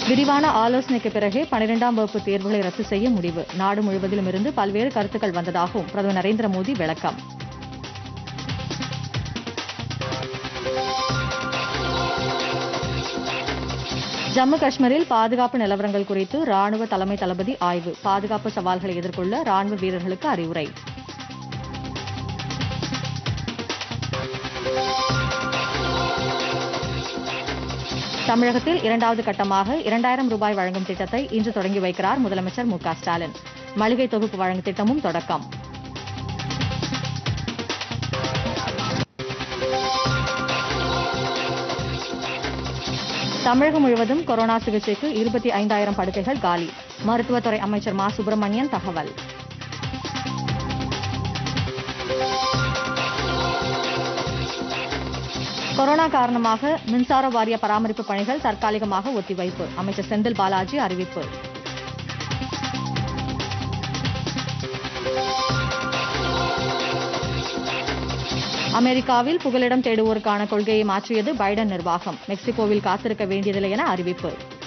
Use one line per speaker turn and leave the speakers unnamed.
விரிவான ஆலோசனைக்கு பிறகே பனிரெண்டாம் வகுப்பு தேர்வுகளை ரத்து செய்ய முடிவு நாடு முழுவதிலும் இருந்து பல்வேறு கருத்துக்கள் வந்ததாகவும் பிரதமர் நரேந்திர மோடி விளக்கம் ஜம்மு காஷ்மீரில் பாதுகாப்பு நிலவரங்கள் குறித்து ராணுவ தலைமை தளபதி ஆய்வு பாதுகாப்பு சவால்களை எதிர்கொள்ள ராணுவ வீரர்களுக்கு அறிவுரை தமிழகத்தில் இரண்டாவது கட்டமாக இரண்டாயிரம் ரூபாய் வழங்கும் திட்டத்தை இன்று தொடங்கி வைக்கிறார் முதலமைச்சர் மு க ஸ்டாலின் மளிகை தொகுப்பு வழங்கும் திட்டமும் தொடக்கம் தமிழகம் முழுவதும் கொரோனா சிகிச்சைக்கு இருபத்தி ஐந்தாயிரம் படுக்கைகள் காலி மருத்துவத்துறை அமைச்சர் மா சுப்பிரமணியன் தகவல் கொரோனா காரணமாக மின்சார வாரிய பராமரிப்பு பணிகள் தற்காலிகமாக ஒத்திவைப்பு அமைச்சர் செந்தில் பாலாஜி அறிவிப்பு அமெரிக்காவில் புகலிடம் தேடுவோருக்கான கொள்கையை மாற்றியது பைடன் நிர்வாகம் மெக்சிகோவில் காத்திருக்க வேண்டியதில்லை என அறிவிப்பு